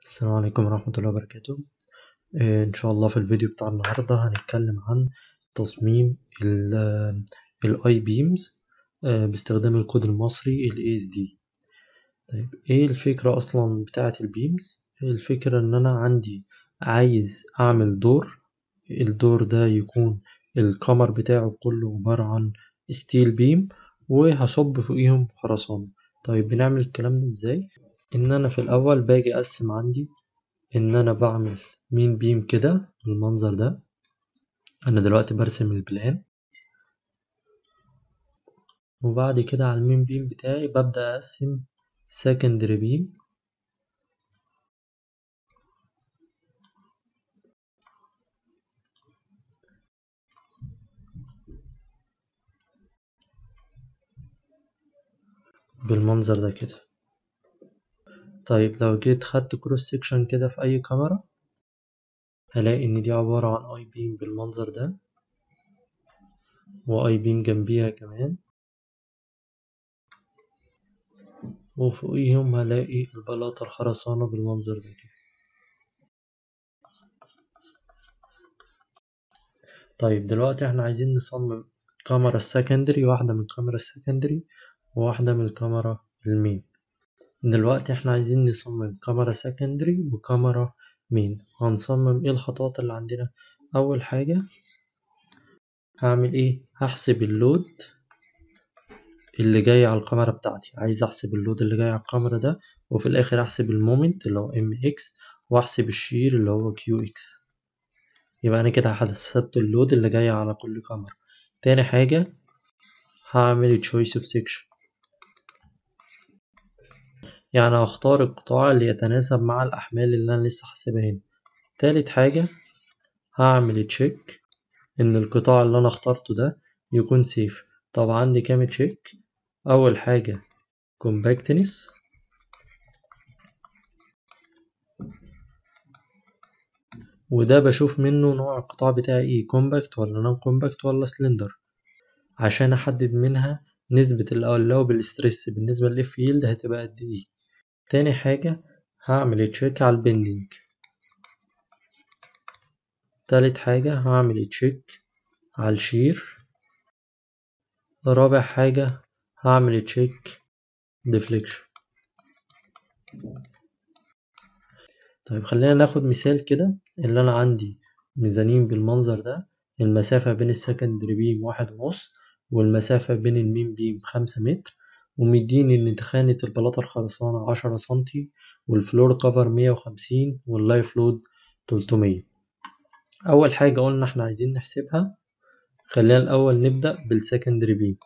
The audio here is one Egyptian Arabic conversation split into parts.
السلام عليكم ورحمة الله وبركاته آه، إن شاء الله في الفيديو بتاع النهاردة هنتكلم عن تصميم ال I beams آه، باستخدام الكود المصري ال ASD طيب إيه الفكرة أصلا بتاعة البيمز الفكرة إن أنا عندي عايز أعمل دور الدور ده يكون الكمر بتاعه كله عبارة عن ستيل بيم وهصب فوقيهم خرسانة طيب بنعمل الكلام ده إزاي إن أنا في الأول باجي أقسم عندي إن أنا بعمل مين بيم كده بالمنظر ده أنا دلوقتي برسم البلان وبعد كده على المين بيم بتاعي ببدأ أقسم سكندري بيم بالمنظر ده كده طيب لو جيت خدت كروس سيكشن كده في أي كاميرا هلاقي إن دي عبارة عن أي بيم بالمنظر ده وأي بيم جنبيها كمان وفوقيهم هلاقي البلاطة الخرسانة بالمنظر ده كده طيب دلوقتي احنا عايزين نصمم كاميرا السكندري واحدة من الكاميرا السكندري وواحدة من الكاميرا المين دلوقتي احنا عايزين نصمم كاميرا سكندري وكاميرا مين هنصمم ايه الخطوات اللي عندنا اول حاجة هعمل ايه هحسب اللود اللي جاي على الكاميرا بتاعتي عايز احسب اللود اللي جاي على الكاميرا ده وفي الاخر احسب المومنت اللي هو ام اكس واحسب الشير اللي هو كيو اكس يبقى انا كده حسبت اللود اللي جاي على كل كاميرا تاني حاجة هعمل choice of section يعني هختار القطاع اللي يتناسب مع الأحمال اللي أنا لسه حاسبها هنا تالت حاجة هعمل تشيك إن القطاع اللي أنا اخترته ده يكون سيف طب عندي كام تشيك أول حاجة compactness وده بشوف منه نوع القطاع بتاعي ايه كومباكت ولا نون كومباكت ولا سلندر عشان احدد منها نسبة الألاوبل ستريس بالنسبة للإف يلد هتبقى قد ايه تاني حاجة هعمل تشيك على البندنج تالت حاجة هعمل تشيك على الشير رابع حاجة هعمل تشيك ديفليكشن طيب خلينا ناخد مثال كده اللي أنا عندي ميزانين بالمنظر ده المسافة بين السكندري بيم واحد ونص والمسافة بين المين بيم خمسة متر ومديني إن تخانة البلاطة الخرسانة عشرة سنتي والفلور كفر مية وخمسين واللايف لود تلتمية أول حاجة قلنا إحنا عايزين نحسبها خلينا الأول نبدأ بالسكندري بيم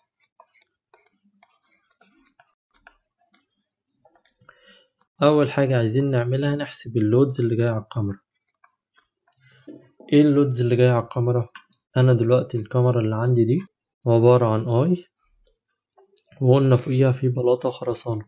أول حاجة عايزين نعملها نحسب اللودز اللي جاية على الكاميرا ايه اللودز اللي جاية على الكاميرا أنا دلوقتي الكاميرا اللي عندي دي عبارة عن اي وقلنا فوقيها في بلاطة خرسانة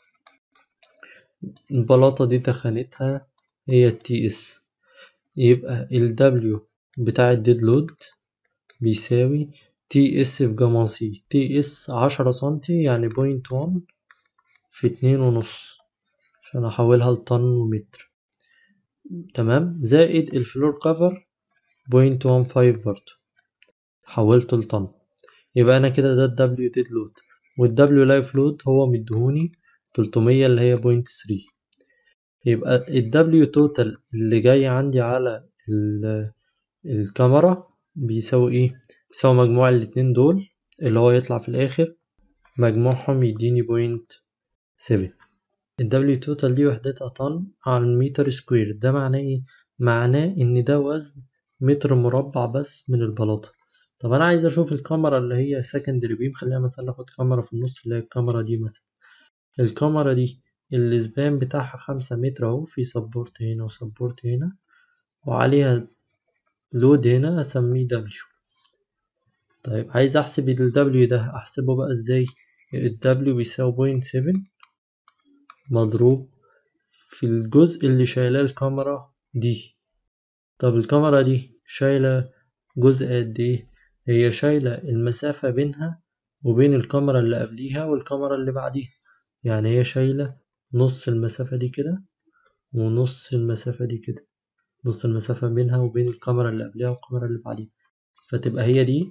البلاطة دي تخانتها هي التي اس يبقى ال W بتاع الديد لود بيساوي تي اس في جاما سي تي اس عشرة سنتي يعني بوينت وان في اتنين ونص عشان أحولها لطن ومتر تمام زائد الفلور كفر بوينت وان فايف برضه حولته لطن يبقى أنا كده ده الدبليو ديد لود والدبليو لايف لود هو مديهوني تلتمية اللي هي بوينت ثري يبقى الدبليو توتال اللي جاي عندي على الكاميرا بيساوي ايه بيساوي مجموع الاتنين دول اللي هو يطلع في الآخر مجموعهم يديني بوينت سفن الدبليو توتال دي وحدتها طن على المتر سكوير ده معناه ايه معناه ان ده وزن متر مربع بس من البلاطة طب انا عايز اشوف الكاميرا اللي هي سكندري بيم خلينا مثلا ناخد كاميرا في النص اللي هي الكاميرا دي مثلا الكاميرا دي الاسبان بتاعها خمسة متر اهو في سبورت هنا وسبورت هنا وعليها لود هنا اسميه دبليو طيب عايز احسب الدبليو ده احسبه بقى ازاي الدبليو بيساوي بوينت سفن مضروب في الجزء اللي شايلاه الكاميرا دي طب الكاميرا دي شايلة جزء قد ايه هي شايلة المسافة بينها وبين الكاميرا اللي قبليها والكاميرا اللي بعديها يعني هي شايلة نص المسافة دي كده ونص المسافة دي كده نص المسافة بينها وبين الكاميرا اللي قبلها والكاميرا اللي بعديها فتبقى هي دي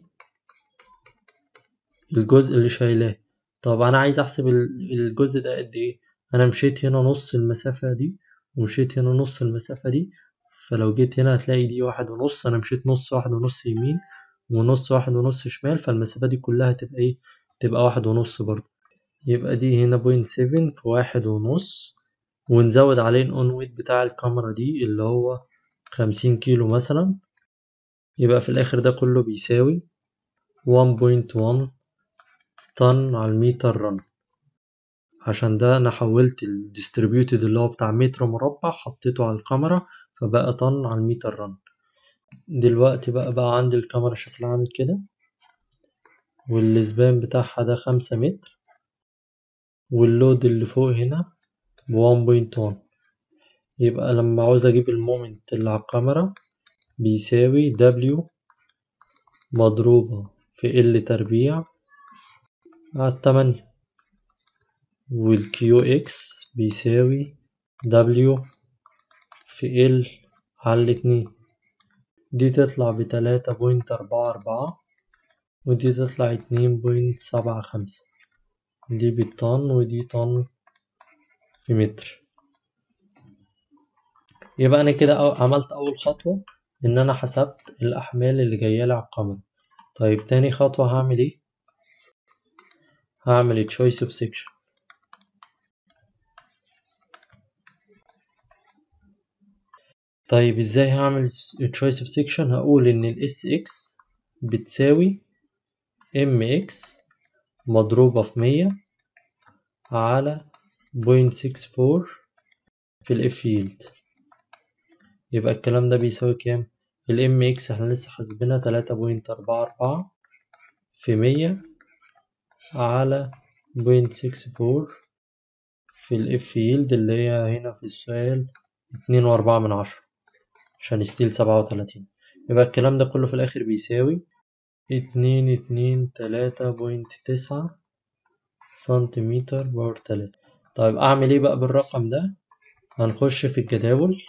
الجزء اللي شايلاه طب أنا عايز أحسب الجزء ده قد إيه أنا مشيت هنا نص المسافة دي ومشيت هنا نص المسافة دي فلو جيت هنا هتلاقي دي واحد ونص أنا مشيت نص واحد ونص يمين ونص واحد ونص شمال فالمسافة دي كلها تبقى إيه تبقى واحد ونص برضه يبقى دي هنا بوينت سيفن في واحد ونص ونزود عليه الأون ويت بتاع الكاميرا دي اللي هو خمسين كيلو مثلا يبقى في الآخر ده كله بيساوي 1.1 طن على الميتر رن عشان ده أنا حولت الديستريبيوتد اللي هو بتاع متر مربع حطيته على الكاميرا فبقى طن على الميتر رن دلوقتي بقى بقى عندي الكاميرا شكلها عامل كده والسبان بتاعها ده خمسة متر واللود اللي فوق هنا بوان بوينت وان يبقى لما عاوز أجيب المومنت اللي على الكاميرا بيساوي دبليو مضروبة في ال تربيع على التمانية والكيو اكس بيساوي دبليو في ال على الاتنين دي تطلع بتلاتة بوينت أربعة أربعة ودي تطلع اتنين بوينت سبعة خمسة دي بالطن ودي طن في متر يبقى أنا كده عملت أول خطوة إن أنا حسبت الأحمال اللي جاية على القمر طيب تاني خطوة هعمل إيه؟ هعمل choice of section طيب ازاي هعمل choice of section هقول ان ال SX بتساوي MX مضروبة في مية على بوينت سكس فور في الاف فيلد يبقى الكلام ده بيساوي كام؟ ال MX احنا لسه حاسبينها تلاتة بوينت أربعة أربعة في مية على بوينت سكس فور في الاف فيلد اللي هي هنا في السؤال اتنين وأربعة من عشرة عشان ستيل سبعة وتلاتين يبقى الكلام ده كله في الآخر بيساوي اتنين اتنين تلاتة بوينت تسعة سنتيمتر باور تلاتة طيب أعمل إيه بقى بالرقم ده؟ هنخش في الجداول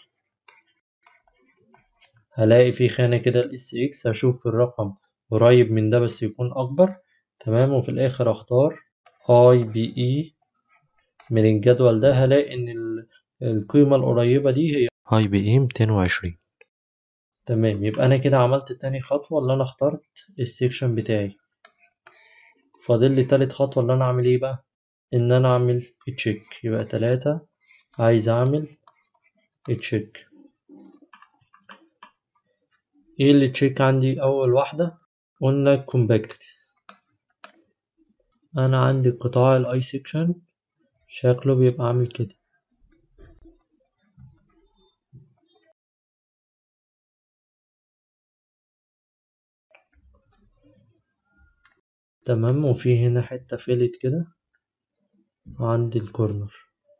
هلاقي في خانة كده ال SX هشوف الرقم قريب من ده بس يكون أكبر تمام وفي الآخر أختار IBE من الجدول ده هلاقي إن القيمة القريبة دي هي IBE ميتين وعشرين تمام يبقى أنا كده عملت تاني خطوة اللي أنا اخترت السيكشن بتاعي فاضل لي تالت خطوة اللي أنا أعمل إيه بقى؟ إن أنا أعمل تشيك يبقى تلاتة عايز أعمل تشيك إيه اللي تشيك عندي أول واحدة؟ قلنا كومباكتنس أنا عندي قطاع الأي سيكشن شكله بيبقى عامل كده تمام وفي هنا حتة فيلت كده عند الكورنر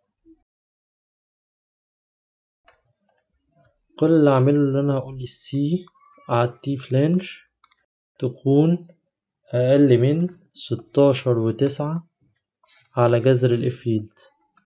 كل اللي اعمله اللي انا هقول السي على التي فلانج تكون اقل من ستاشر وتسعة على جذر الاف فيلد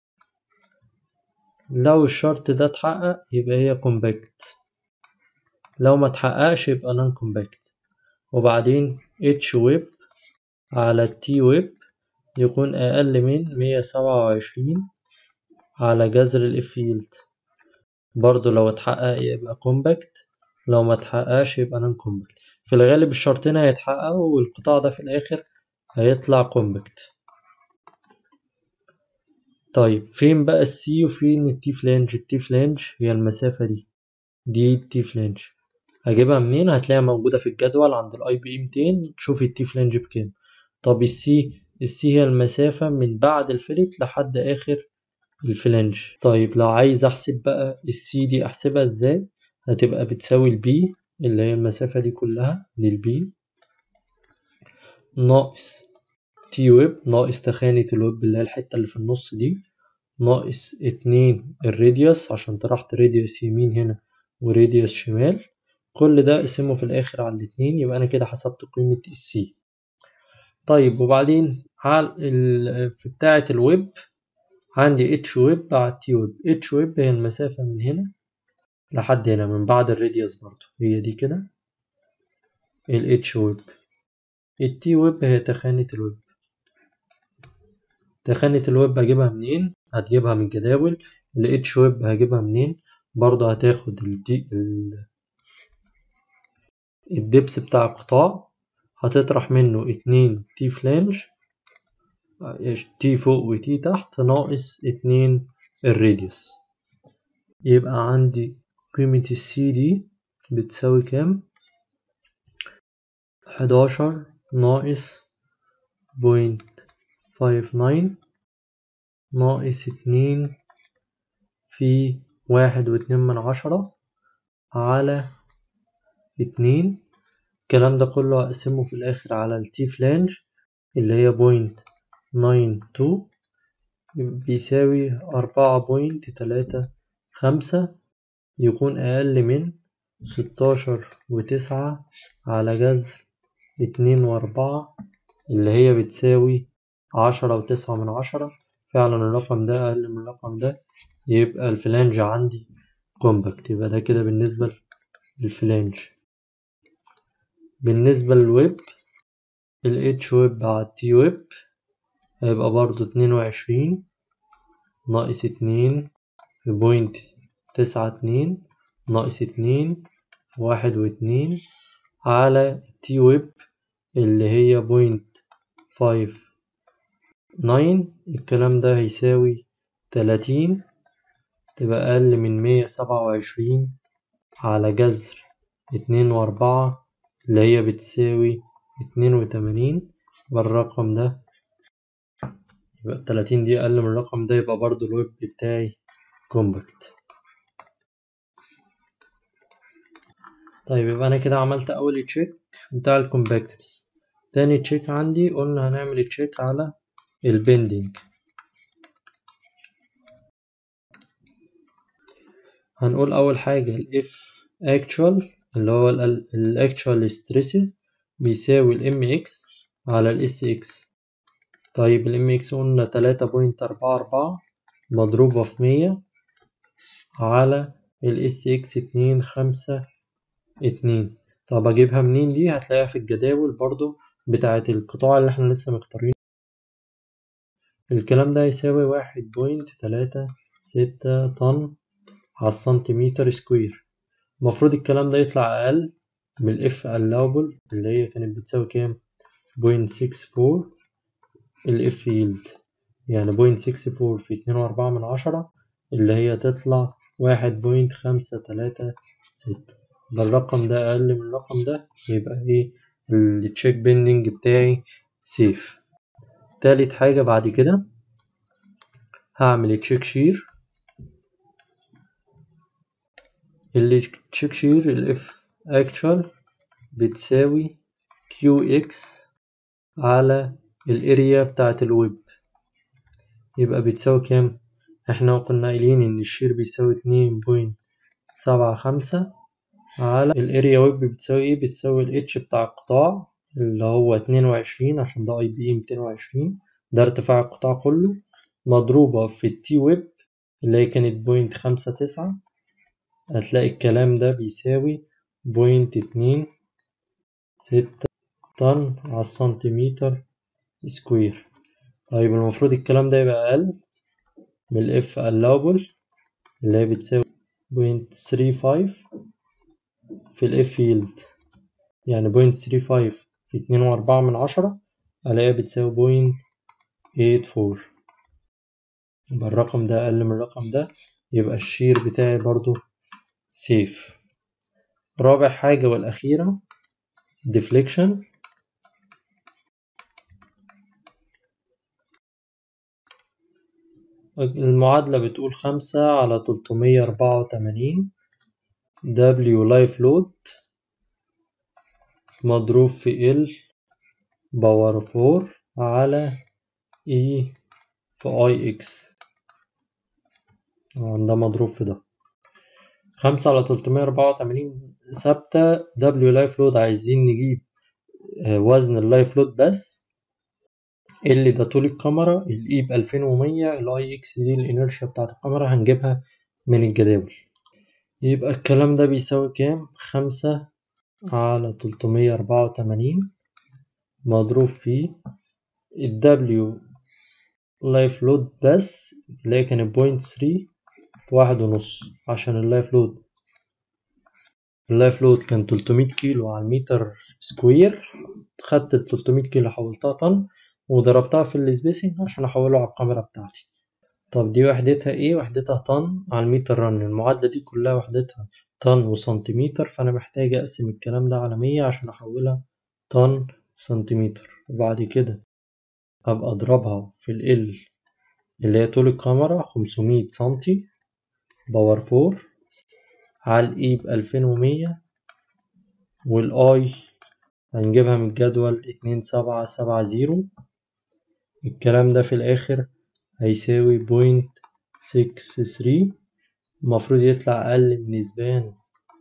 لو الشرط ده اتحقق يبقى هي كومباكت لو ما اتحققش يبقى نون كومباكت وبعدين اتش ويب على التي ويب يكون أقل من مية سبعة وعشرين على جذر الاف فيلد برضو لو اتحقق يبقى كومباكت لو ما اتحققش يبقى نون كومباكت في الغالب الشرطين هيتحققوا والقطاع ده في الآخر هيطلع كومباكت طيب فين بقى السي وفين التي فلانج التي فلانج هي المسافة دي دي التي فلانج هجيبها منين هتلاقيها موجودة في الجدول عند الاي بي 200 تشوف التي فلانج بكام طب السي السي هي المسافة من بعد الفلت لحد آخر الفلانج طيب لو عايز أحسب بقى السي دي أحسبها إزاي هتبقى بتساوي البي اللي هي المسافة دي كلها دي البي ناقص تي ويب ناقص تخانة الويب اللي هي الحتة اللي في النص دي ناقص اتنين الراديوس عشان طرحت راديوس يمين هنا وراديوس شمال كل ده اقسمه في الآخر على الاتنين يبقى أنا كده حسبت قيمة السي طيب وبعدين على في بتاعة الويب عندي اتش ويب على تي ويب اتش ويب هي المسافة من هنا لحد هنا من بعد الراديوس برضو هي دي كده الاتش ويب التي ويب هي تخانة الويب تخانة الويب هجيبها منين؟ هتجيبها من الجداول الاتش ويب هجيبها منين؟ برضه هتاخد الدي ال الدبس بتاع القطاع هتطرح منه اتنين تي فلانج تي فوق وتي تحت ناقص اتنين الراديوس يبقى عندي قيمة السي دي بتساوي كام؟ حداشر ناقص بوينت فايف ناين ناقص اتنين في واحد واتنين من عشرة على اتنين الكلام ده كله هقسمه في الآخر على التي فلانج اللي هي بوينت ناين تو بيساوي أربعة بوينت تلاتة خمسة يكون أقل من ستاشر وتسعة على جذر اتنين وأربعة اللي هي بتساوي عشرة وتسعة من عشرة فعلا الرقم ده أقل من الرقم ده يبقى الفلانج عندي كومباكت يبقى ده كده بالنسبة للفلانج بالنسبة للويب ال H ويب على التي ويب هيبقى برضو اتنين وعشرين ناقص اتنين في بوينت تسعة اتنين ناقص اتنين في واحد واتنين على التي ويب اللي هي بوينت فايف ناين الكلام ده هيساوي تلاتين تبقى أقل من مية سبعة وعشرين على جذر اتنين وأربعة اللي هي بتساوي اتنين وتمانين بالرقم ده يبقى التلاتين دي أقل من الرقم ده يبقى برضو الويب بتاعي كومباكت طيب يبقى أنا كده عملت أول تشيك بتاع الكومباكتنس تاني تشيك عندي قلنا هنعمل تشيك على البندنج هنقول أول حاجة ال F actual اللي هو ال actual stresses بيساوي ال MX على ال SX طيب ال MX قلنا تلاتة بوينت أربعة أربعة مضروبة في مية على ال SX اتنين خمسة اتنين طب أجيبها منين دي هتلاقيها في الجداول برضو بتاعة القطاع اللي احنا لسه مختارينه الكلام ده يساوي واحد بوينت تلاتة ستة طن على السنتيمتر سكوير المفروض الكلام ده يطلع أقل من الإف allowable اللي هي كانت بتساوي كام؟ بوينت سكس فور الإف يلد يعني بوينت سكس فور في اتنين وأربعة من عشرة اللي هي تطلع واحد بوينت خمسة تلاتة ستة بالرقم ده أقل من الرقم ده يبقى إيه التشيك بيندنج بتاعي سيف تالت حاجة بعد كده هعمل تشيك شير اللي تشيك شير الاف اكتشوال بتساوي كيو اكس على الاريا بتاعة الويب يبقى بتساوي كام احنا كنا قايلين ان الشير بيساوي اتنين بوينت سبعة خمسة على الاريا ويب بتساوي ايه بتساوي الاتش بتاع القطاع اللي هو اتنين وعشرين عشان ده اي بي ميتين وعشرين ده ارتفاع القطاع كله مضروبة في التي ويب اللي هي كانت بوينت خمسة تسعة هتلاقي الكلام ده بيساوي بوينت اتنين ستة طن على السنتيمتر سكوير طيب المفروض الكلام ده يبقى أقل من الإف allowable اللي هي بتساوي بوينت ثري فايف في الإف يلد يعني بوينت ثري فايف في اتنين وأربعة من عشرة ألاقيها بتساوي بوينت ايت فور يبقى الرقم ده أقل من الرقم ده يبقى الشير بتاعي برضو سيف رابع حاجة والأخيرة deflection المعادلة بتقول خمسة على تلتمية أربعة وتمانين W life load مضروب في L باور فور على E في اي اكس ده مضروب في ده خمسة على تلتمية أربعة وتمانين ثابتة دبليو لايف لود عايزين نجيب وزن اللايف لود بس ال ده طول الكاميرا الاي بألفين ومية الاي اكس دي الانرشيا بتاعت الكاميرا هنجيبها من الجداول يبقى الكلام ده بيساوي كام خمسة على تلتمية أربعة وتمانين مضروب في الدبليو لايف لود بس اللي هي كانت بوينت ثري في واحد ونص عشان اللايف لود اللايف لود كان تلتمية كيلو على المتر سكوير خدت التلتمية كيلو حولتها طن وضربتها في السبيسنج عشان أحوله على الكاميرا بتاعتي طب دي وحدتها ايه وحدتها طن على المتر رن المعادلة دي كلها وحدتها طن وسنتيمتر فأنا محتاج أقسم الكلام ده على مية عشان أحولها طن سنتيمتر وبعد كده أبقى أضربها في ال اللي هي طول الكاميرا خمسمية سنتي باور فور على الإي بألفين ومية والآي هنجيبها من الجدول اتنين سبعة سبعة زيرو الكلام ده في الآخر هيساوي بوينت سكس ثري المفروض يطلع أقل من نسبان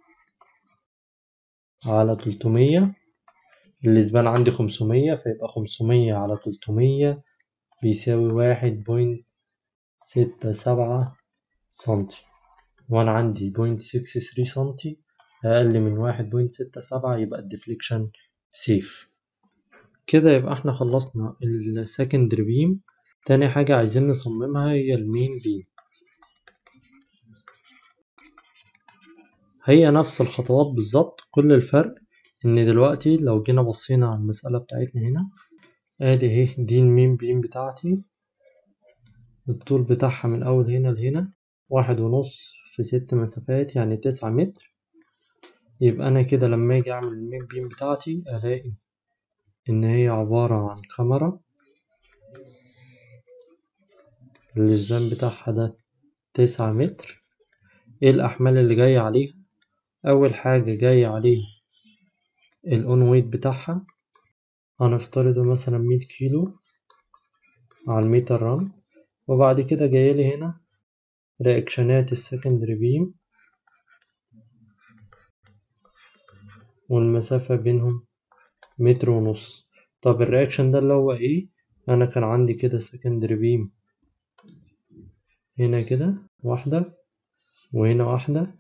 على تلتمية النسبان عندي خمسمية فيبقى خمسمية على تلتمية بيساوي واحد بوينت ستة سبعة سنتي وأنا عندي بوينت سكس ثري سنتي أقل من واحد بوينت ستة سبعة يبقى الديفليكشن سيف كده يبقى احنا خلصنا السكندري بيم تاني حاجة عايزين نصممها هي المين بيم هي نفس الخطوات بالظبط كل الفرق ان دلوقتي لو جينا بصينا على المسألة بتاعتنا هنا ادي اهي دي المين بيم بتاعتي الطول بتاعها من اول هنا لهنا واحد ونص في ست مسافات يعني تسعة متر يبقى انا كده لما اجي اعمل المين بيم بتاعتي الاقي ان هي عبارة عن كاميرا الاسبان بتاعها ده تسعة متر ايه الاحمال اللي جاية عليها اول حاجة جاية عليها الاون ويت بتاعها هنفترضه مثلا مية كيلو على الميتر رن وبعد كده جايلي هنا رياكشنات السكندري بيم والمسافة بينهم متر ونص طب الرياكشن ده اللي هو ايه انا كان عندي كده سكندري بيم هنا كده واحدة وهنا واحدة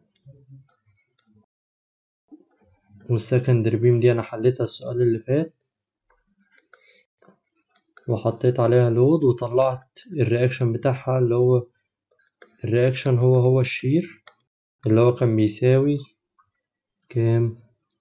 والسكندري بيم دي انا حليتها السؤال اللي فات وحطيت عليها لود وطلعت الرياكشن بتاعها اللي هو الرياكشن هو هو الشير اللي هو كان بيساوي كام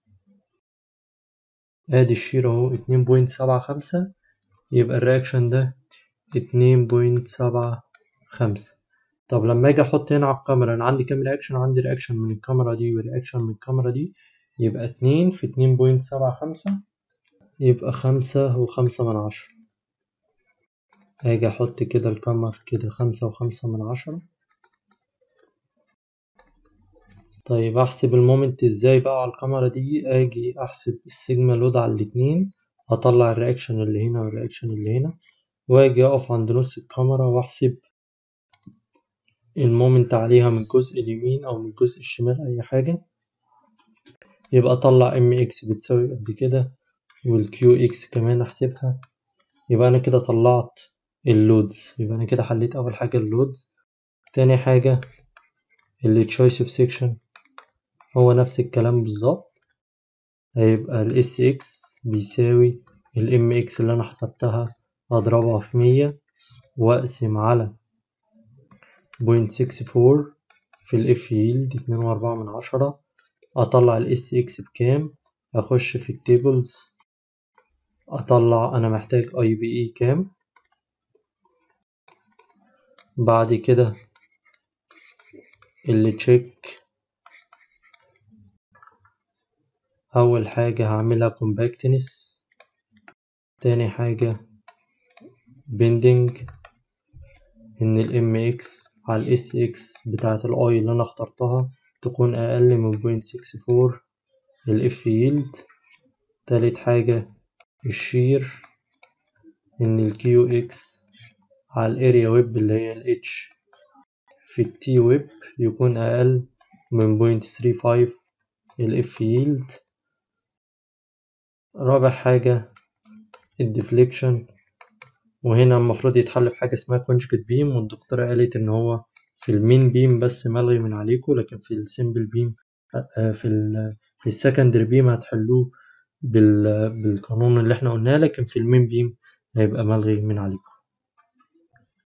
ادي الشير اهو اتنين بوينت سبعة خمسة يبقى الرياكشن ده اتنين بوينت سبعة خمسة طب لما اجي احط هنا على الكاميرا انا عندي كام رياكشن عندي رياكشن من الكاميرا دي ورياكشن من الكاميرا دي يبقى اتنين في اتنين بوينت سبعة خمسة يبقى خمسة وخمسة من عشرة اجي احط كده الكاميرا كده خمسة وخمسة من عشرة طيب احسب المومنت ازاي بقى على الكاميرا دي اجي احسب السيجما لود على الاتنين اطلع الرياكشن اللي هنا والرياكشن اللي هنا واجي اقف عند نص الكاميرا واحسب المومنت عليها من الجزء اليمين او من الجزء الشمال اي حاجة يبقى اطلع ام اكس بتساوي قد كده والكيو اكس كمان احسبها يبقى انا كده طلعت اللودز يبقى انا كده حليت اول حاجة اللودز تاني حاجة اللي تشويس اوف سيكشن هو نفس الكلام بالظبط هيبقى ال اس اكس بيساوي ال ام اكس اللي انا حسبتها اضربها في مية واقسم على بوينت سكس فور في الاف يلد اتنين واربعة من عشرة اطلع الاس اكس بكام اخش في التيبلز اطلع انا محتاج اي بي اي كام بعد كده اللي تشيك اول حاجة هعملها كومباكتنس تاني حاجة بندنج ان الام اكس على الاس اكس بتاعة الاي اللي انا اخترتها تكون اقل من بوينت سكس فور الاف يلد تالت حاجة الشير ان الكيو اكس على الاريا ويب اللي هي الاتش في التي ويب يكون اقل من بوينت ثري فايف الاف يلد رابع حاجة الديفليكشن وهنا المفروض يتحل بحاجة اسمها conjugate beam والدكتورة قالت إن هو في المين بيم بس ملغي من عليكم لكن في السيمبل بيم في ال في السكندري بيم هتحلوه بال بالقانون اللي احنا قلناه لكن في المين بيم هيبقى ملغي من عليكم.